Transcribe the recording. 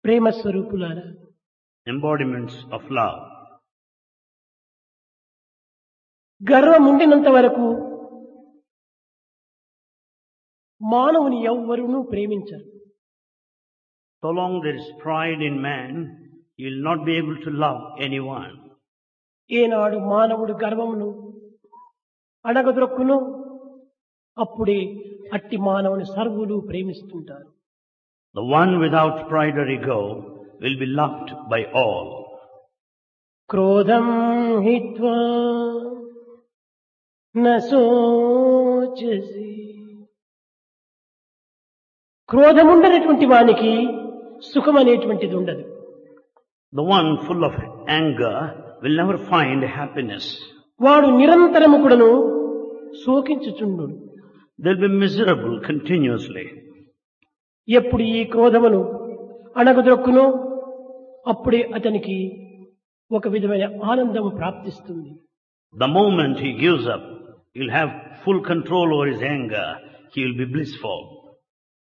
ప్రేమ స్వరూపులారా embodiments of love. గర్వం ఉండినంత వరకు మానవుని ఎవ్వరునూ ప్రేమించరు So long there is pride in man, he will not be able to love anyone. ఏనాడు మానవుడు గర్వమును అడగదొక్కును అప్పుడే అట్టి మానవుని సర్వులు ప్రేమిస్తుంటారు The one without pride or ego will be loved by all. క్రోధం హిత్వా నోచసి క్రోధముండనటువంటి వానికి సుఖం అనేటువంటిది ఉండదు The one full of anger will never find happiness. వాడు నిరంతరము కూడాను శోకించుచుండు They'll be miserable continuously. ఎప్పుడు ఈ క్రోధమును అణగదొక్కునో అప్పుడే అతనికి ఒక విధమైన ఆనందము ప్రాప్తిస్తుంది The moment he gives up, he'll have full control over his anger. He will be blissful.